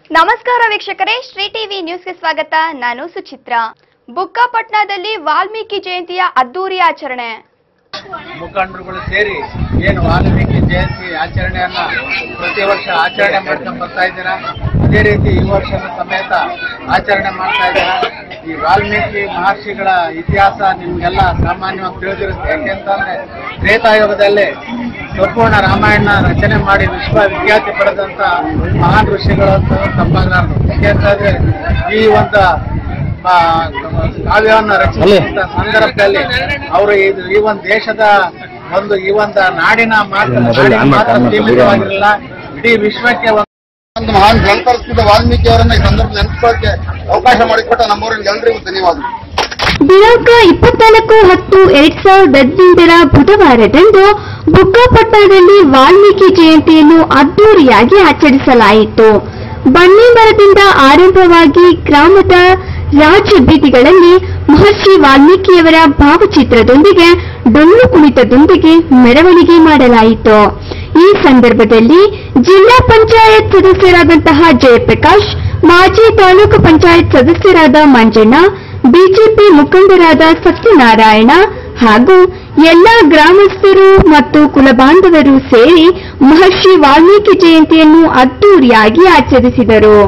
ನಮಸ್ಕಾರ ವೀಕ್ಷಕರೇ ಶ್ರೀ ಟಿವಿ ನ್ಯೂಸ್ಗೆ ಸ್ವಾಗತ ನಾನು ಸುಚಿತ್ರ ಬುಕ್ಕಾಪಟ್ನದಲ್ಲಿ ವಾಲ್ಮೀಕಿ ಜಯಂತಿಯ ಅದ್ದೂರಿ ಆಚರಣೆ ಮುಖಂಡರುಗಳು ಸೇರಿ ಏನು ವಾಲ್ಮೀಕಿ ಜಯಂತಿ ಆಚರಣೆಯನ್ನ ಪ್ರತಿ ವರ್ಷ ಆಚರಣೆ ಮಾಡ್ಕೊಂಡು ಬರ್ತಾ ಇದ್ದೀರಾ ಅದೇ ರೀತಿ ಈ ವರ್ಷದ ಸಮೇತ ಆಚರಣೆ ಮಾಡ್ತಾ ಇದ್ದೀರಾ ಈ ವಾಲ್ಮೀಕಿ ಮಹರ್ಷಿಗಳ ಇತಿಹಾಸ ನಿಮ್ಗೆಲ್ಲ ಸಾಮಾನ್ಯವಾಗಿ ತಿಳಿದಿರುತ್ತೆ ಯಾಕೆಂತಂದ್ರೆ ತ್ರೇತಾಯುಗದಲ್ಲಿ ಸಂಪೂರ್ಣ ರಾಮಾಯಣ ರಚನೆ ಮಾಡಿ ವಿಶ್ವವಿಖ್ಯಾತಿ ಪಡೆದಂತ ಮಹಾನ್ ಋಷಿಗಳು ಅಂತ ತಪ್ಪಾಗಲಾರದು ಯಾಕೆಂತಂದ್ರೆ ಈ ಒಂದು ಆ, ಕಾವ್ಯವನ್ನು ರಚಿಸಿದ ಸಂದರ್ಭದಲ್ಲಿ ಅವರು ಇದು ಈ ಒಂದು ದೇಶದ ಒಂದು ಈ ಒಂದು ನಾಡಿನ ಮಾತ್ರ ನಾಡಿನ ಮಾತ್ರ ಸೀಮಿತವಾಗಿರಲಿಲ್ಲ ಇಡೀ ವಿಶ್ವಕ್ಕೆ ಒಂದು ಒಂದು ಮಹಾನ್ ಗ್ರಂಥರಚಿತ ವಾಲ್ಮೀಕಿ ಅವರನ್ನ ಈ ಸಂದರ್ಭದಲ್ಲಿ ನೆನಪಿಸೋಕೆ ಅವಕಾಶ ಮಾಡಿಕೊಟ್ಟ ನಮ್ಮೂರಿನ ಎಲ್ಲರಿಗೂ ಧನ್ಯವಾದಗಳು ದಿನಾಂಕ ಇಪ್ಪತ್ನಾಲ್ಕು ಹತ್ತು ಎರಡ್ ಸಾವಿರದ ಹದಿನೆಂಟರ ಬುಧವಾರದಂದು ಬುಕ್ಕಾಪಟ್ಟಣದಲ್ಲಿ ವಾಲ್ಮೀಕಿ ಜಯಂತಿಯನ್ನು ಅದ್ದೂರಿಯಾಗಿ ಆಚರಿಸಲಾಯಿತು ಬನ್ನಿ ಮರದಿಂದ ಆರಂಭವಾಗಿ ಗ್ರಾಮದ ರಾಜ್ಯ ಬೀದಿಗಳಲ್ಲಿ ಮಹರ್ಷಿ ವಾಲ್ಮೀಕಿಯವರ ಭಾವಚಿತ್ರದೊಂದಿಗೆ ಡೊಳ್ಳು ಕುಣಿತದೊಂದಿಗೆ ಮೆರವಣಿಗೆ ಮಾಡಲಾಯಿತು ಈ ಸಂದರ್ಭದಲ್ಲಿ ಜಿಲ್ಲಾ ಪಂಚಾಯತ್ ಸದಸ್ಯರಾದಂತಹ ಜಯಪ್ರಕಾಶ್ ಮಾಜಿ ತಾಲೂಕು ಪಂಚಾಯತ್ ಸದಸ್ಯರಾದ ಮಂಜಣ್ಣ ಬಿಜೆಪಿ ಮುಖಂಡರಾದ ಸತ್ಯನಾರಾಯಣ ಹಾಗೂ ಎಲ್ಲಾ ಗ್ರಾಮಸ್ಥರು ಮತ್ತು ಕುಲಬಾಂಧವರು ಸೇರಿ ಮಹರ್ಷಿ ವಾಲ್ಮೀಕಿ ಜಯಂತಿಯನ್ನು ಅದ್ದೂರಿಯಾಗಿ ಆಚರಿಸಿದರು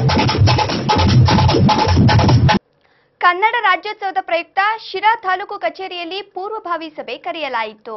ಕನ್ನಡ ರಾಜ್ಯೋತ್ಸವದ ಪ್ರಯುಕ್ತ ಶಿರಾ ತಾಲೂಕು ಕಚೇರಿಯಲ್ಲಿ ಪೂರ್ವಭಾವಿ ಸಭೆ ಕರೆಯಲಾಯಿತು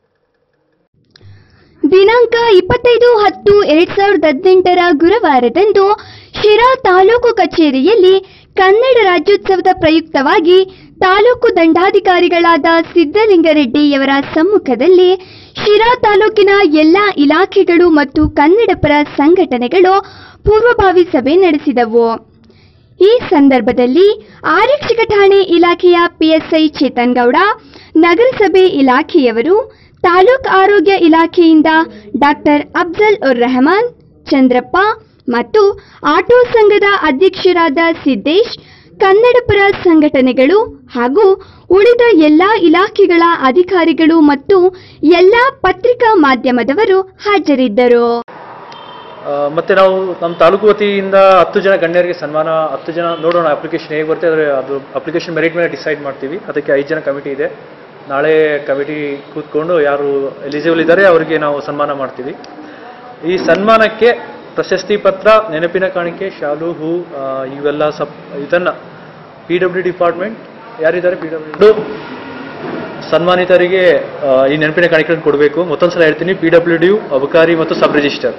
ದಿನಾಂಕ ಇಪ್ಪತ್ತೈದು ಹತ್ತು ಎರಡ್ ಸಾವಿರದ ಹದಿನೆಂಟರ ಗುರುವಾರದಂದು ಶಿರಾ ತಾಲೂಕು ಕಚೇರಿಯಲ್ಲಿ ಕನ್ನಡ ರಾಜ್ಯೋತ್ಸವದ ಪ್ರಯುಕ್ತವಾಗಿ ತಾಲೂಕು ದಂಡಾಧಿಕಾರಿಗಳಾದ ಸಿದ್ದಲಿಂಗರೆಡ್ಡಿಯವರ ಸಮ್ಮುಖದಲ್ಲಿ ಶಿರಾ ತಾಲೂಕಿನ ಎಲ್ಲಾ ಇಲಾಖೆಗಳು ಮತ್ತು ಕನ್ನಡಪರ ಸಂಘಟನೆಗಳು ಪೂರ್ವಭಾವಿ ಸಭೆ ನಡೆಸಿದವು ಈ ಸಂದರ್ಭದಲ್ಲಿ ಆರಕ್ಷಕ ಠಾಣೆ ಇಲಾಖೆಯ ಪಿಎಸ್ಐ ಚೇತನ್ ಗೌಡ ನಗರಸಭೆ ಇಲಾಖೆಯವರು ತಾಲೂಕ್ ಆರೋಗ್ಯ ಇಲಾಖೆಯಿಂದ ಡಾಕ್ಟರ್ ಅಫ್ಜಲ್ ಉರ್ ರೆಹಮಾನ್ ಚಂದ್ರಪ್ಪ ಮತ್ತು ಆಟೋ ಸಂಘದ ಅಧ್ಯಕ್ಷರಾದ ಸಿದ್ದೇಶ್ ಕನ್ನಡಪರ ಸಂಘಟನೆಗಳು ಹಾಗೂ ಉಳಿದ ಎಲ್ಲಾ ಇಲಾಖೆಗಳ ಅಧಿಕಾರಿಗಳು ಮತ್ತು ಎಲ್ಲಾ ಪತ್ರಿಕಾ ಮಾಧ್ಯಮದವರು ಹಾಜರಿದ್ದರು ಆ, ಮತ್ತೆ ನಾವು ನಮ್ಮ ತಾಲೂಕು ವತಿಯಿಂದ ಹತ್ತು ಜನ ಗಣ್ಯರಿಗೆ ಸನ್ಮಾನ ಹತ್ತು ಜನ ನೋಡೋಣ ಅಪ್ಲಿಕೇಶನ್ ಹೇಗೆ ಬರುತ್ತೆ ಆದರೆ ಅದು ಅಪ್ಲಿಕೇಶನ್ ಮೆರಿಟ್ ಮೇಲೆ ಡಿಸೈಡ್ ಮಾಡ್ತೀವಿ ಅದಕ್ಕೆ ಐದು ಜನ ಕಮಿಟಿ ಇದೆ ನಾಳೆ ಕಮಿಟಿ ಕೂತ್ಕೊಂಡು ಯಾರು ಎಲಿಜಿಬಲ್ ಇದ್ದಾರೆ ಅವರಿಗೆ ನಾವು ಸನ್ಮಾನ ಮಾಡ್ತೀವಿ ಈ ಸನ್ಮಾನಕ್ಕೆ ಪ್ರಶಸ್ತಿ ಪತ್ರ ನೆನಪಿನ ಕಾಣಿಕೆ ಶಾಲು ಹೂ ಆ, ಇವೆಲ್ಲ ಸಪ್ ಇದನ್ನು ಪಿ ಡಬ್ಲ್ಯೂ ಡಿಪಾರ್ಟ್ಮೆಂಟ್ ಯಾರಿದ್ದಾರೆ ಪಿ ಡಬ್ಲ್ಯೂ ಸನ್ಮಾನಿತರಿಗೆ ಆ, ಈ ನೆನಪಿನ ಕಾಣಿಕೆಗಳನ್ನು ಕೊಡಬೇಕು ಮತ್ತೊಂದ್ಸಲ ಹೇಳ್ತೀನಿ ಪಿ ಡಬ್ಲ್ಯೂ ಡಿ ಅಬಕಾರಿ ಮತ್ತು ಸಬ್ ರಿಜಿಸ್ಟರ್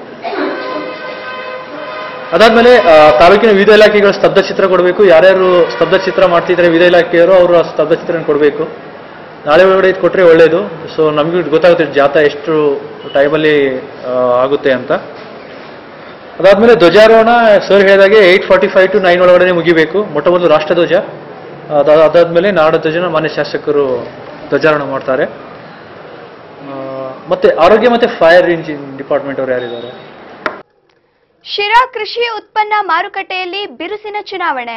ಅದಾದ್ಮೇಲೆ ಆ, ತಾಲೂಕಿನ ವಿವಿಧ ಇಲಾಖೆಗಳ ಸ್ತಬ್ಧ ಚಿತ್ರ ಕೊಡಬೇಕು ಯಾರ್ಯಾರು ಸ್ತಬ್ಧ ಚಿತ್ರ ಮಾಡ್ತಿದ್ದಾರೆ ವಿವಿಧ ಇಲಾಖೆಯವರು ಅವರು ಆ ಸ್ತಬ್ಧ ಚಿತ್ರನ ಕೊಡಬೇಕು ನಾಳೆ ಒಳಗಡೆ ಇದು ಕೊಟ್ಟರೆ ಒಳ್ಳೆಯದು ಸೊ ನಮಗೂ ಗೊತ್ತಾಗುತ್ತೆ ಜಾತ ಎಷ್ಟು ಟೈಮಲ್ಲಿ ಆಗುತ್ತೆ ಅಂತ ಅದಾದ್ಮೇಲೆ ಧ್ವಜಾರೋಹಣ ಸರ್ ಹೇಳಿದಾಗೆ eight forty five to nine ಒಳಗಡೆ ಮುಗಿಬೇಕು ಮೊಟ್ಟ ಮೊದಲು ರಾಷ್ಟ್ರಧ್ವಜ ಅದ ಅದಾದ್ಮೇಲೆ ನಾಡಧ್ವಜನ ಮಾನ್ಯ ಶಾಸಕರು ಧ್ವಜಾರೋಹಣ ಮಾಡ್ತಾರೆ ಆ, ಮತ್ತೆ ಆರೋಗ್ಯ ಮತ್ತೆ ಫೈರ್ ಇಂಜಿನ್ ಡಿಪಾರ್ಟ್ಮೆಂಟ್ ಅವರು ಯಾರಿದ್ದಾರೆ ಶಿರಾ ಕೃಷಿ ಉತ್ಪನ್ನ ಮಾರುಕಟ್ಟೆಯಲ್ಲಿ ಬಿರುಸಿನ ಚುನಾವಣೆ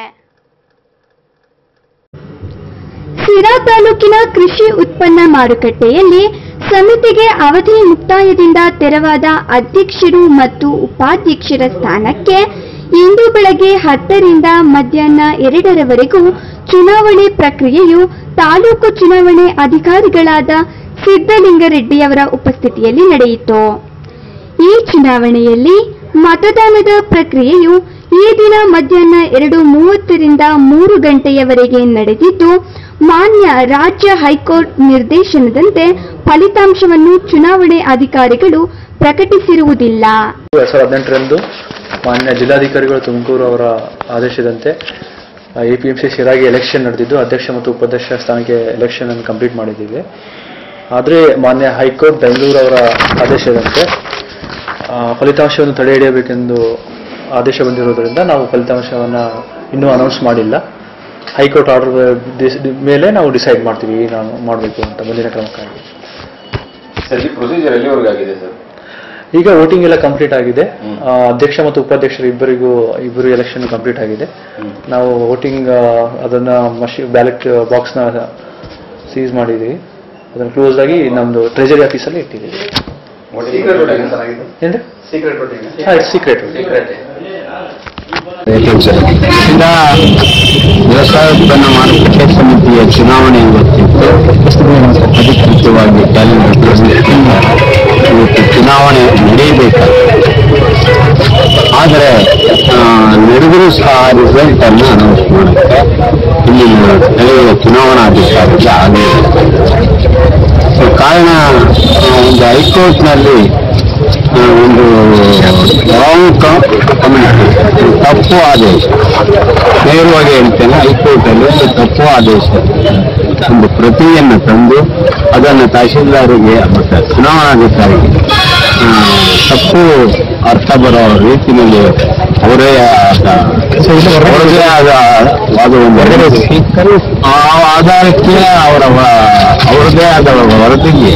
ಸಿರಾ ತಾಲೂಕಿನ ಕೃಷಿ ಉತ್ಪನ್ನ ಮಾರುಕಟ್ಟೆಯಲ್ಲಿ ಸಮಿತಿಗೆ ಅವಧಿ ಮುಕ್ತಾಯದಿಂದ ತೆರವಾದ ಅಧ್ಯಕ್ಷರು ಮತ್ತು ಉಪಾಧ್ಯಕ್ಷರ ಸ್ಥಾನಕ್ಕೆ ಇಂದು ಬೆಳಗ್ಗೆ ಹತ್ತರಿಂದ ಮಧ್ಯಾಹ್ನ ಎರಡರವರೆಗೂ ಚುನಾವಣೆ ಪ್ರಕ್ರಿಯೆಯು ತಾಲೂಕು ಚುನಾವಣೆ ಅಧಿಕಾರಿಗಳಾದ ಸಿದ್ದಲಿಂಗರೆಡ್ಡಿಯವರ ಉಪಸ್ಥಿತಿಯಲ್ಲಿ ನಡೆಯಿತು ಈ ಚುನಾವಣೆಯಲ್ಲಿ ಮತದಾನದ ಪ್ರಕ್ರಿಯೆಯು ಈ ದಿನ ಮಧ್ಯಾಹ್ನ ಎರಡು ಮೂವತ್ತರಿಂದ ಮೂರು ಗಂಟೆಯವರೆಗೆ ನಡೆದಿದ್ದು ಮಾನ್ಯ ರಾಜ್ಯ ಹೈಕೋರ್ಟ್ ನಿರ್ದೇಶನದಂತೆ ಫಲಿತಾಂಶವನ್ನು ಚುನಾವಣೆ ಅಧಿಕಾರಿಗಳು ಪ್ರಕಟಿಸಿರುವುದಿಲ್ಲ ಎರಡ್ ಸಾವಿರದ ಹದಿನೆಂಟರಂದು ಮಾನ್ಯ ಜಿಲ್ಲಾಧಿಕಾರಿಗಳು ತುಮಕೂರು ಅವರ ಆದೇಶದಂತೆ ಎ ಪಿ ಎಂ ಸಿ ಶಿರಾಗಿ ಎಲೆಕ್ಷನ್ ನಡೆದಿದ್ದು ಅಧ್ಯಕ್ಷ ಮತ್ತು ಉಪಾಧ್ಯಕ್ಷ ಸ್ಥಾನಕ್ಕೆ ಎಲೆಕ್ಷನ್ ಅನ್ನು ಕಂಪ್ಲೀಟ್ ಮಾಡಿದ್ದೀವಿ ಆದರೆ ಮಾನ್ಯ ಹೈಕೋರ್ಟ್ ಬೆಂಗಳೂರು ಅವರ ಆದೇಶದಂತೆ ಆ, ಫಲಿತಾಂಶವನ್ನು ತಡೆ ಹಿಡಿಯಬೇಕೆಂದು ಆದೇಶ ಬಂದಿರೋದ್ರಿಂದ ನಾವು ಫಲಿತಾಂಶವನ್ನು ಇನ್ನೂ ಅನೌನ್ಸ್ ಮಾಡಿಲ್ಲ ಹೈಕೋರ್ಟ್ ಆರ್ಡರ್ ಮೇಲೆ ನಾವು ಡಿಸೈಡ್ ಮಾಡ್ತೀವಿ ನಾನು ಮಾಡಬೇಕು ಅಂತ ಮುಂದಿನ ಕ್ರಮಕ್ಕಾಗಿ ಸರ್ ಈ ಪ್ರೊಸೀಜರ್ ಎಲ್ಲಿವರೆಗೂ ಆಗಿದೆ ಸರ್ ಈಗ ವೋಟಿಂಗ್ ಎಲ್ಲ ಕಂಪ್ಲೀಟ್ ಆಗಿದೆ ಆ, ಅಧ್ಯಕ್ಷ ಮತ್ತು ಉಪಾಧ್ಯಕ್ಷರು ಇಬ್ಬರಿಗೂ ಇಬ್ಬರು ಎಲೆಕ್ಷನ್ ಕಂಪ್ಲೀಟ್ ಆಗಿದೆ ನಾವು ವೋಟಿಂಗ್ ಅದನ್ನ ಮಷಿ ಬ್ಯಾಲೆಟ್ ಬಾಕ್ಸ್ನ ಸೀಸ್ ಮಾಡಿದ್ದೀವಿ ಅದನ್ನು ಕ್ಲೋಸ್ ಆಗಿ ನಮ್ಮದು ಟ್ರೆಜರಿ ಆಫೀಸಲ್ಲಿ ಇಟ್ಟಿದ್ದೀವಿ ಸೀಕ್ರೆಟ್ ವೋಟಿಂಗ್ ಸರ್ ಆಗಿದೆ ಏನ್ರಿ ಸೀಕ್ರೆಟ್ ವೋಟಿಂಗ್ ಹಾಂ ಸೀಕ್ರೆಟ್ ಸೀಕ್ರೆಟ್ ಈಗ ವ್ಯವಸಾಯ ಉತ್ಪನ್ನ ಮಾರುಕಟ್ಟೆ ಸಮಿತಿಯ ಚುನಾವಣೆ ಇವತ್ತಿತ್ತು ಅಧಿಕೃತವಾಗಿ ಕ್ಯಾಲೆಂಡರ್ ಇವತ್ತು ಚುನಾವಣೆ ನಡೆಯಬೇಕಾಗಿದೆ ಆದರೆ ಆ, ನಡೆದರೂ ಸಹ ರಿಸಲ್ಟ್ ಅನ್ನು ಅನೌನ್ಸ್ ಮಾಡುತ್ತೆ ಇಲ್ಲಿನ ಸ್ಥಳೀಯ ಚುನಾವಣಾಧಿಕಾರಿಗೆ ಆಗಲಿಲ್ಲ ಸೊ ಕಾರಣ ಆ, ಒಂದು ಹೈಕೋರ್ಟ್ನಲ್ಲಿ ಆ, ಒಂದು ರಾಂಗ್ ಕಮ್ಯುನಿಟಿ ತಪ್ಪು ಆದೇಶ ನೇರವಾಗಿ ಹೇಳ್ತೇನೆ ಹೈಕೋರ್ಟಲ್ಲಿ ಒಂದು ತಪ್ಪು ಆದೇಶ ಒಂದು ಪ್ರತಿಯನ್ನು ತಂದು ಅದನ್ನು ತಹಶೀಲ್ದಾರಿಗೆ ಮತ್ತು ಚುನಾವಣಾಧಿಕಾರಿಗೆ ಆ, ತಪ್ಪು ಅರ್ಥ ಬರೋ ರೀತಿಯಲ್ಲಿ ಅವರೇ ಆದ ಅವರದೇ ಆದ ವಾದವನ್ನು ಹೊರಡಿಸಿ ಆ ಆಧಾರಕ್ಕೆ ಅವರ ವ- ಅವರದೇ ಆದ ವರದಿಗೆ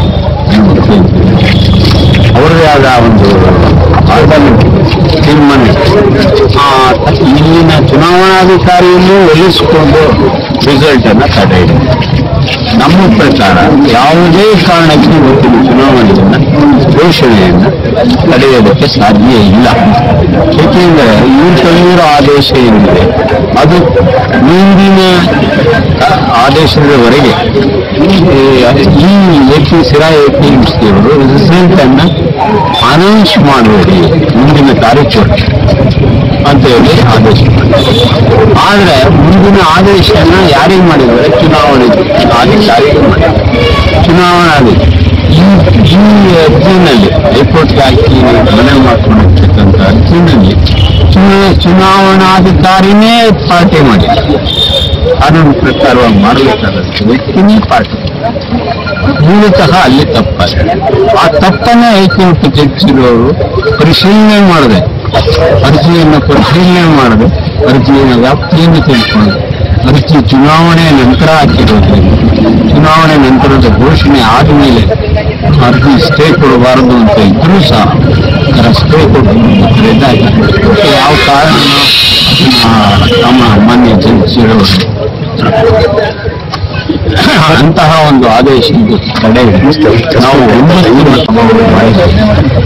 ಅವರದೇ ಆದ ಒಂದು ಆರ್ಡರ್ಮೆಂಟ್ ತೀರ್ಮಾನ ಆ, ಇಲ್ಲಿನ ಚುನಾವಣಾಧಿಕಾರಿಯನ್ನು ಒಲಿಸಿಕೊಂಡು ರಿಸಲ್ಟ್ ಅನ್ನ ತಡೆ ಹಿಡಿದೆ. ನಮ್ಮ ಪ್ರಕಾರ ಯಾವುದೇ ಕಾರಣಕ್ಕೆ ಇವತ್ತಿನ ಚುನಾವಣೆಯನ್ನ ಘೋಷಣೆಯನ್ನ ತಡೆಯೋದಕ್ಕೆ ಸಾಧ್ಯ ಇಲ್ಲ ಏಕೆಂದರೆ ಇವ್ರು ತಂದಿರೋ ಆದೇಶ ಏನಿದೆ ಅದು ಮುಂದಿನ ಆದೇಶದವರೆಗೆ ಈ A P Sira A P M ಸಿಯವರು ರಿಸಲ್ಟ್ ಅನ್ನ ಅನೌನ್ಸ್ ಮಾಡಬೇಡಿ ಮುಂದಿನ ತಾರೀಕು ಅಂತ ಹೇಳಿ ಆದೇಶ ಮಾಡಿದ್ದಾರೆ. ಆದ್ರೆ ಮುಂದಿನ ಆದೇಶನ ಯಾರಿಗೆ ಮಾಡಿದ್ದಾರೆ ಚುನಾವಣೆ ಅಧಿಕಾರಿಗೆ ಮಾಡಿದ್ದಾರೆ ಚುನಾವಣಾಧಿಕಾರಿ ಈ ಈ ಅರ್ಜಿನಲ್ಲಿ ಹೈಕೋರ್ಟ್ಗೆ ಹಾಕಿ ಮನೆ ಮಾಡ್ಕೊಂಡಿರ್ತಕ್ಕಂಥ ಅರ್ಜಿನಲ್ಲಿ ಚುನಾ- ಚುನಾವಣಾಧಿಕಾರಿನೇ ಪಾರ್ಟಿ ಮಾಡಿದ್ದಾರೆ ಕಾನೂನು ಪ್ರಕಾರವಾಗಿ ಮಾಡಬೇಕಾದಂಥ ವ್ಯಕ್ತಿನೇ ಪಾರ್ಟಿ ಮೂಲತಃ ಅಲ್ಲಿ ತಪ್ಪಾಗಿದೆ ಆ ತಪ್ಪನ್ನ ಹೈಕೋರ್ಟ್ ಜಡ್ಜಿರೋರು ಪರಿಶೀಲನೆ ಮಾಡದೆ ಅರ್ಜಿಯನ್ನು ಪರಿಶೀಲನೆ ಮಾಡದೆ ಅರ್ಜಿಯ ವ್ಯಾಪ್ತಿಯನ್ನು ತಿಳ್ಕೊಂಡು ಅರ್ಜಿ ಚುನಾವಣೆ ನಂತರ ಹಾಕಿರೋದ್ರಿಂದ ಚುನಾವಣೆ ನಂತರದ ಘೋಷಣೆ ಆದಮೇಲೆ ಅರ್ಜಿ ಸ್ಟೇ ಕೊಡಬಾರದು ಅಂತ ಇದ್ರೂ ಸಹ ಅದರ ಸ್ಟೇ ಕೊಡೋದ್ರಿಂದ ಯಾವ ಕಾರಣ ನಮ್ಮ ಮಾನ್ಯ ಜಡ್ಜಿರೋರು ಅಂತಹ ಒಂದು ಆದೇಶ ಇದು ತಡೆ ಹಿಡಿದು ನಾವು ಒಂಬತ್ತು ಮತಗಳನ್ನು ಮಾಡಿದ್ದೇವೆ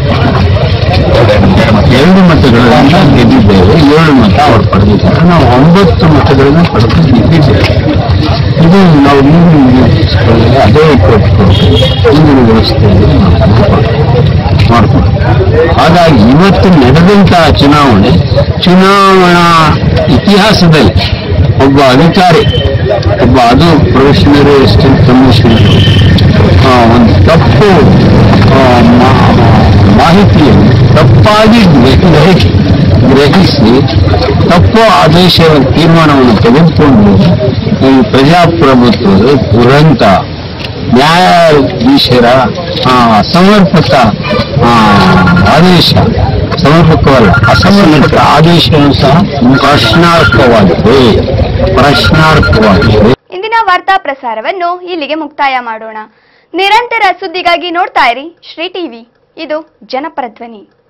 ಎರಡು ಮತಗಳನ್ನು ಗೆದ್ದಿದ್ದೇವೆ ಏಳು ಮತ ಅವರು ಪಡೆದಿದ್ದಾರೆ ನಾವು ಒಂಬತ್ತು ಮತಗಳನ್ನು ಪಡೆದು ಗೆದ್ದಿದ್ದೇವೆ ಇದು ನಾವು ಮುಂದಿನ ನಿರ್ದೇಶಕರಲ್ಲಿ ಅದೇ ಕೊಟ್ಟು ಮುಂದಿನ ವ್ಯವಸ್ಥೆಯಲ್ಲಿ ನಾವು ಮಾಡ್ಕೊಂಡು ಹಾಗಾಗಿ ಇವತ್ತು ನಡೆದಂತಹ ಚುನಾವಣೆ ಚುನಾವಣಾ ಇತಿಹಾಸದಲ್ಲಿ ಒಬ್ಬ ಅಧಿಕಾರಿ ಒಬ್ಬ ಅದು ಪ್ರೊಫೆಷನಲ್ ಅಸಿಸ್ಟೆಂಟ್ ಕಮಿಷನರ್ ಒಂದು ತಪ್ಪು ಆ, ಮಾ- ಮಾಹಿತಿಯನ್ನು ತಪ್ಪಾಗಿ ಗ್ರಹಿ ಗ್ರಹಿಸಿ ತಪ್ಪು ಆದೇಶ ತೀರ್ಮಾನವನ್ನು ತೆಗೆದುಕೊಂಡು ಈ ಪ್ರಜಾಪ್ರಭುತ್ವದ ದುರಂತ ನ್ಯಾಯಾಧೀಶರ ಆ, ಅಸಮರ್ಪಕ ಆ, ಆದೇಶ ಸಮರ್ಪಕವಲ್ಲ ಅಸಮರ್ಪಕ ಆದೇಶವೂ ಸಹ ಪ್ರಶ್ನಾರ್ಹವಾಗಿದೆ ಪ್ರಶ್ನಾರ್ಹವಾಗಿದೆ ಇಂದಿನ ವಾರ್ತಾ ಪ್ರಸಾರವನ್ನು ಇಲ್ಲಿಗೆ ಮುಕ್ತಾಯ ಮಾಡೋಣ ನಿರಂತರ ಸುದ್ದಿಗಾಗಿ ನೋಡ್ತಾ ಇರಿ ಶ್ರೀ ಟಿವಿ ಇದು ಜನಪರ ಧ್ವನಿ